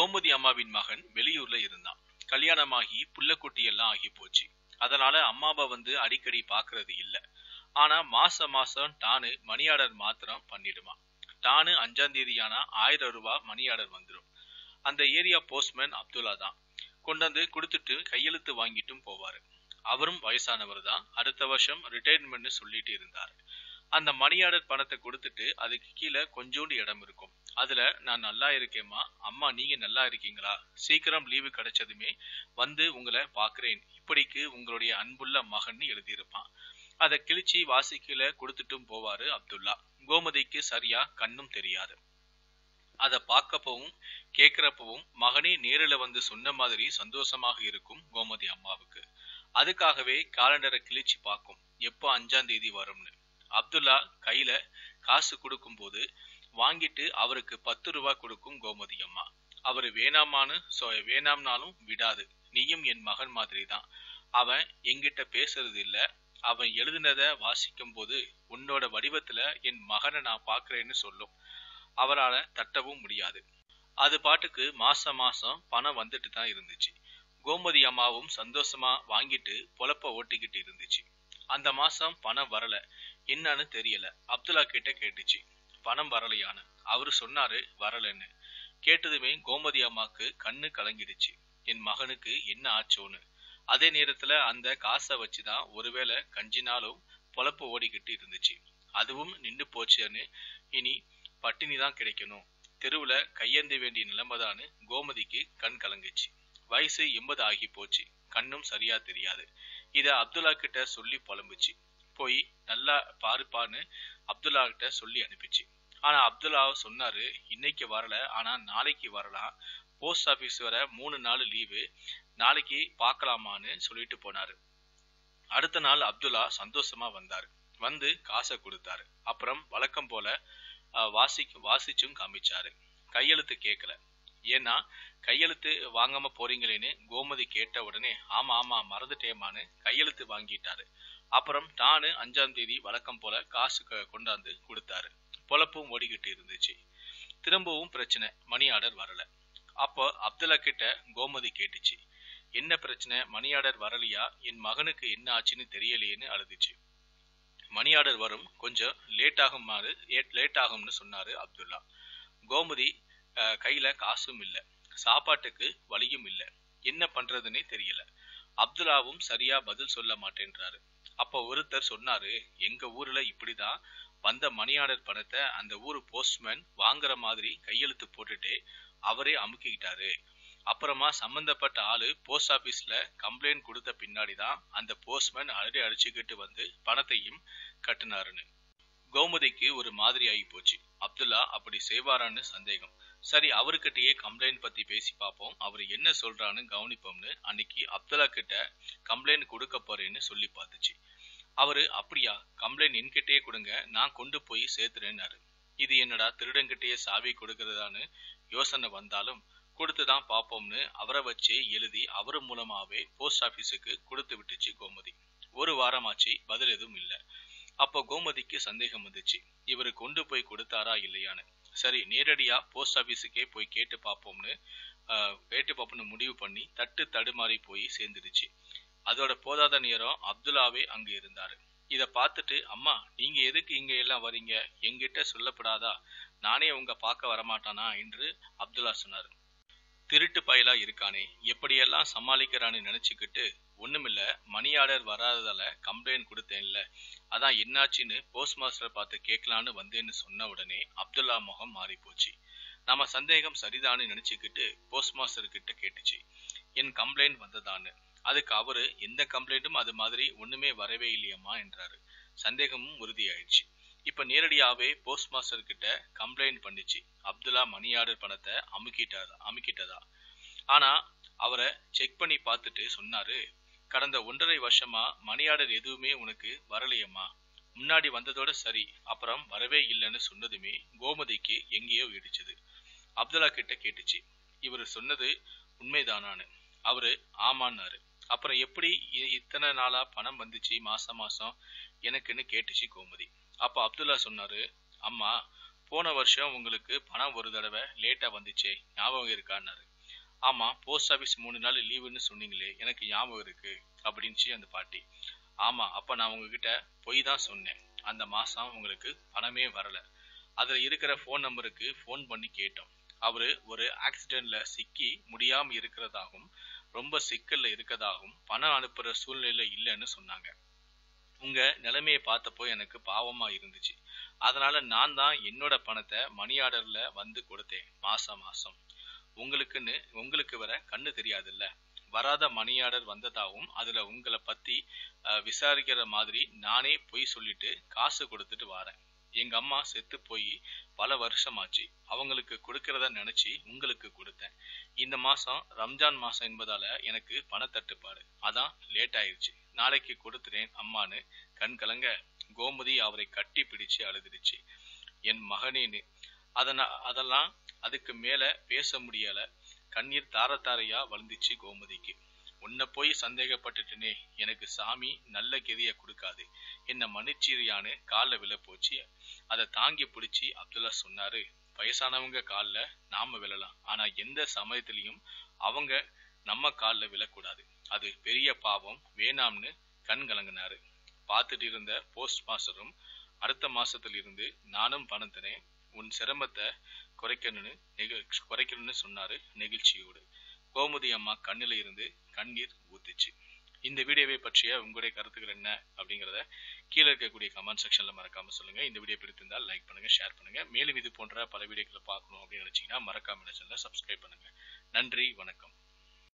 கோமதி அம்மாவின் மகன் வெளியூர்ல இருந்தான் கல்யாணமாகி புள்ளக்குட்டி எல்லாம் ஆகி போச்சு அதனால அம்மாவை வந்து அடிக்கடி பாக்குறது இல்ல ஆனா மாசம் மாசம் டானு மணி ஆர்டர் மாத்திரம் பண்ணிடுவான் டானு அஞ்சாம் தேதி ஆனா ஆயிரம் ரூபாய் மணி ஆர்டர் வந்துடும் அந்த ஏரியா போஸ்ட்மேன் அப்துல்லா தான் கொண்டாந்து கொடுத்துட்டு கையெழுத்து வாங்கிட்டும் போவாரு அவரும் வயசானவர் தான் அடுத்த வருஷம் ரிட்டையர்மெண்ட் சொல்லிட்டு இருந்தாரு அந்த மணி ஆர்டர் பணத்தை கொடுத்துட்டு அதுக்கு கீழே கொஞ்சோண்டு இடம் இருக்கும் அதுல நான் நல்லா இருக்கேம்மா அம்மா நீங்க நல்லா இருக்கீங்களா சீக்கிரம் லீவு கிடைச்சதுமே வந்து உங்களை பாக்குறேன் இப்படிக்கு உங்களுடைய அன்புள்ள மகன் எழுதியிருப்பான் அதை கிழிச்சி வாசிக்கல கொடுத்துட்டும் போவாரு அப்துல்லா கோமதிக்கு சரியா கண்ணும் தெரியாது அதை பார்க்கப்பவும் கேட்கிறப்பவும் மகனே நேரில் வந்து சொன்ன மாதிரி சந்தோஷமாக இருக்கும் கோமதி அம்மாவுக்கு அதுக்காகவே காலண்டரை கிழிச்சு பார்க்கும் எப்போ அஞ்சாம் தேதி வரும்னு அப்துல்லா கையில காசு கொடுக்கும் போது வாங்கிட்டு அவருக்கு பத்து ரூபாய் கொடுக்கும் கோமதி அம்மா அவரு வேணாமான்னு சொ வேணாம்னாலும் விடாது நீயும் என் மகன் மாதிரி தான் அவன் எங்கிட்ட பேசுறது இல்ல அவன் எழுதினத வாசிக்கும் போது உன்னோட வடிவத்துல என் மகனை நான் பாக்குறேன்னு சொல்லும் அவரால தட்டவும் முடியாது அது பாட்டுக்கு மாசம் மாசம் பணம் வந்துட்டு தான் இருந்துச்சு கோமதி அம்மாவும் சந்தோஷமா வாங்கிட்டு பொழப்ப ஓட்டிக்கிட்டு இருந்துச்சு அந்த மாசம் பணம் வரல என்னன்னு தெரியல அப்துல்லா கிட்ட கேட்டுச்சு பணம் வரலையான்னு அவரு சொன்னாரு வரலன்னு கேட்டதுமே கோமதி அம்மாக்கு கண்ணு கலங்கிடுச்சு என் மகனுக்கு என்ன ஆச்சோன்னு அதே நேரத்துல அந்த காசை வச்சுதான் ஒருவேளை கஞ்சினாலும் பொழப்பு ஓடிக்கிட்டு இருந்துச்சு அதுவும் நின்று போச்சுன்னு இனி பட்டினி தான் கிடைக்கணும் தெருவுல கையேந்த வேண்டிய நிலைமைதான்னு கோமதிக்கு கண் கலங்குச்சு வயசு எண்பது ஆகி போச்சு கண்ணும் சரியா தெரியாது இத அப்துல்லா கிட்ட சொல்லி புலம்புச்சு போய் நல்லா பாருப்பான்னு அப்துல்லா கிட்ட சொல்லி அனுப்பிச்சு ஆனா அப்துல்லா சொன்னாரு இன்னைக்கு வரல ஆனா நாளைக்கு வரலாம் போஸ்ட் ஆபீஸ் வர மூணு நாள் லீவு நாளைக்கு பார்க்கலாமான்னு சொல்லிட்டு போனாரு அடுத்த நாள் அப்துல்லா சந்தோஷமா வந்தாரு வந்து காசை கொடுத்தாரு அப்புறம் வழக்கம் போல வாசி வாசிச்சும் காமிச்சாரு கையெழுத்து கேட்கல ஏன்னா கையெழுத்து வாங்காம போறீங்களேன்னு கோமதி கேட்ட உடனே ஆமா ஆமா மறந்துட்டேமான்னு கையெழுத்து வாங்கிட்டாரு அப்புறம் டானு அஞ்சாம் தேதி வழக்கம் போல காசு கொண்டாந்து கொடுத்தாரு பொழப்பும் ஓடிக்கிட்டு இருந்துச்சு திரும்பவும் பிரச்சனை மணி ஆர்டர் வரல அப்போ அப்துல்லா கிட்ட கோமதி கேட்டுச்சு என்ன பிரச்சனை மணி ஆர்டர் வரலையா என் மகனுக்கு என்ன ஆச்சுன்னு தெரியலையேன்னு அழுதுச்சு மணி ஆர்டர் வரும் கொஞ்சம் லேட் ஆகும் லேட் ஆகும்னு சொன்னாரு அப்துல்லா கோமதி கையில காசும் இல்ல சாப்பாட்டுக்கு வழியும் இல்ல என்ன பண்றதுன்னே தெரியல அப்துல்லாவும் சரியா பதில் சொல்ல மாட்டேன்றாரு அப்ப ஒருத்தர் சொன்னாரு எங்க ஊர்ல இப்படிதான் வந்த மணி ஆர்டர் பணத்தை அந்த ஊர் போஸ்ட்மேன் வாங்குற மாதிரி கையெழுத்து போட்டுட்டு அவரே அமுக்கிக்கிட்டாரு அப்புறமா சம்பந்தப்பட்ட ஆளு போஸ்ட் ஆபீஸ்ல கம்ப்ளைண்ட் கொடுத்த பின்னாடிதான் அந்த போஸ்ட்மேன் அடி அடிச்சுக்கிட்டு வந்து பணத்தையும் கட்டினாருன்னு கோமதிக்கு ஒரு மாதிரி ஆகி போச்சு அப்துல்லா அப்படி செய்வாரான்னு சந்தேகம் சரி அவர்கிட்டயே கம்ப்ளைண்ட் பத்தி பேசி பார்ப்போம் அவர் என்ன சொல்றான்னு கவனிப்போம்னு அன்னைக்கு அப்துல்லா கிட்ட கம்ப்ளைண்ட் கொடுக்க போறேன்னு சொல்லி பார்த்துச்சு அவரு அப்படியா கம்ப்ளைண்ட் என்கிட்டயே கொடுங்க நான் கொண்டு போய் சேர்த்துறேன்னாரு இது என்னடா திருடங்கிட்டயே சாவி கொடுக்கறதான்னு யோசனை வந்தாலும் கொடுத்துதான் பார்ப்போம்னு அவரை வச்சு எழுதி அவர் மூலமாவே போஸ்ட் ஆபீஸுக்கு கொடுத்து விட்டுச்சு கோமதி ஒரு வாரமாச்சு பதில் எதுவும் இல்ல அப்போ கோமதிக்கு சந்தேகம் வந்துச்சு இவரு கொண்டு போய் கொடுத்தாரா இல்லையான்னு சரி நேரடியா போஸ்ட் ஆபீஸுக்கே போய் கேட்டு பார்ப்போம்னு கேட்டு பார்ப்போம்னு முடிவு பண்ணி தட்டு தடுமாறி போய் சேர்ந்துடுச்சு அதோட போதாத நேரம் அப்துல்லாவே அங்க இருந்தாரு இத பார்த்துட்டு அம்மா நீங்க எதுக்கு இங்க எல்லாம் வரீங்க எங்கிட்ட சொல்லப்படாதா நானே உங்க பார்க்க வரமாட்டானா என்று அப்துல்லா சொன்னாரு திருட்டு பயலா இருக்கானே எப்படியெல்லாம் சமாளிக்கிறான்னு நினைச்சுக்கிட்டு ஒண்ணுமில்ல மணி ஆர்டர் வராததால கம்ப்ளைண்ட் கொடுத்தேன்ல அதான் என்னாச்சுன்னு போஸ்ட் மாஸ்டர் பார்த்து கேட்கலான்னு வந்தேன்னு சொன்ன உடனே அப்துல்லா முகம் மாறி போச்சு நம்ம சந்தேகம் சரிதான்னு நினைச்சுக்கிட்டு போஸ்ட் மாஸ்டர் கிட்ட கேட்டுச்சு என் கம்ப்ளைண்ட் வந்ததான்னு அதுக்கு அவரு எந்த கம்ப்ளைண்ட்டும் அது மாதிரி ஒண்ணுமே வரவே இல்லையம்மா என்றாரு சந்தேகமும் உறுதியாயிடுச்சு இப்ப நேரடியாவே போஸ்ட் மாஸ்டர் கிட்ட கம்ப்ளைண்ட் பண்ணிச்சு அப்துல்லா மணி ஆர்டர் பணத்தை அமுக்கிட்டாரா அமுக்கிட்டதா ஆனா அவரை செக் பண்ணி பார்த்துட்டு சொன்னாரு கடந்த ஒன்றரை வருஷமா மணி ஆர்டர் எதுவுமே உனக்கு வரலையம்மா முன்னாடி வந்ததோட சரி அப்புறம் வரவே இல்லைன்னு சொன்னதுமே கோமதிக்கு எங்கேயோ இடிச்சது அப்துல்லா கிட்ட கேட்டுச்சு இவர் சொன்னது உண்மைதானான்னு அவரு ஆமான்னாரு அப்புறம் எப்படி இத்தனை நாளா பணம் வந்துச்சு மாசம் மாசம் எனக்குன்னு கேட்டுச்சு கோமதி அப்ப அப்துல்லா சொன்னாரு அம்மா போன வருஷம் உங்களுக்கு பணம் ஒரு தடவை லேட்டா வந்துச்சே ஞாபகம் இருக்கான்னாரு ஆமா போஸ்ட் ஆபீஸ் மூணு நாள் லீவுன்னு சொன்னீங்களே எனக்கு ஞாபகம் இருக்கு அப்படின்ச்சு அந்த பாட்டி ஆமா அப்ப நான் உங்ககிட்ட பொய் தான் சொன்னேன் அந்த மாசம் உங்களுக்கு பணமே வரல அதுல இருக்கிற ஃபோன் நம்பருக்கு ஃபோன் பண்ணி கேட்டோம் அவரு ஒரு ஆக்சிடென்ட்ல சிக்கி முடியாம இருக்கிறதாகவும் ரொம்ப சிக்கல்ல இருக்கதாகவும் பணம் அனுப்புற சூழ்நிலையில இல்லைன்னு சொன்னாங்க உங்க நிலைமையை பார்த்தப்போ எனக்கு பாவமா இருந்துச்சு அதனால நான் தான் என்னோட பணத்தை மணி ஆர்டர்ல வந்து கொடுத்தேன் மாசம் மாசம் உங்களுக்குன்னு உங்களுக்கு வர கண்ணு தெரியாதுல்ல வராத மணி ஆர்டர் வந்ததாகவும் அதுல உங்களை பத்தி அஹ், விசாரிக்கிற மாதிரி நானே பொய் சொல்லிட்டு காசு கொடுத்துட்டு வாரேன் எங்க அம்மா செத்து போய் பல வருஷமாச்சு அவங்களுக்கு கொடுக்கறத நினைச்சு உங்களுக்கு கொடுத்தேன் இந்த மாசம் ரம்ஜான் மாசம் என்பதால எனக்கு பணத்தட்டுப்பாடு அதான் லேட் ஆயிருச்சு நாளைக்கு கொடுத்துறேன் அம்மான்னு கண் கலங்க கோமதி அவரை கட்டி பிடிச்சு அழுதுருச்சு என் மகனேன்னு அதனா அதெல்லாம் அதுக்கு மேல பேச முடியல கண்ணீர் தார தாரையா வளர்ந்துச்சு கோமதிக்கு உன்னை போய் சந்தேகப்பட்டுட்டேனே எனக்கு சாமி நல்ல கெதிய கொடுக்காது என்ன மன்னிச்சிரியான்னு காலில் விழ போச்சு அதை தாங்கி பிடிச்சி அப்துல்லா சொன்னாரு வயசானவங்க கால்ல நாம விழலாம் ஆனா எந்த சமயத்திலையும் அவங்க நம்ம கால்ல விழக்கூடாது அது பெரிய பாவம் வேணாம்னு கண் கலங்கினாரு பார்த்துட்டு இருந்த போஸ்ட் மாஸ்டரும் அடுத்த மாசத்துல இருந்து நானும் பணம் தரேன் உன் சிரமத்தை குறைக்கணும்னு நெகிழ் குறைக்கணும்னு சொன்னாரு நெகிழ்ச்சியோடு கோமுதி அம்மா கண்ணில இருந்து கண்ணீர் ஊத்துச்சு இந்த வீடியோவை பற்றிய உங்களுடைய கருத்துக்கள் என்ன அப்படிங்கறத கீழே இருக்கக்கூடிய கமெண்ட் செக்ஷன்ல மறக்காம சொல்லுங்க இந்த வீடியோ பிடித்திருந்தால் லைக் பண்ணுங்க ஷேர் பண்ணுங்க மேலும் இது போன்ற பல வீடியோக்களை பார்க்கணும் அப்படின்னு நினைச்சீங்கன்னா மறக்காம சேனலை சப்ஸ்கிரைப் பண்ணுங்க நன்றி வணக்கம்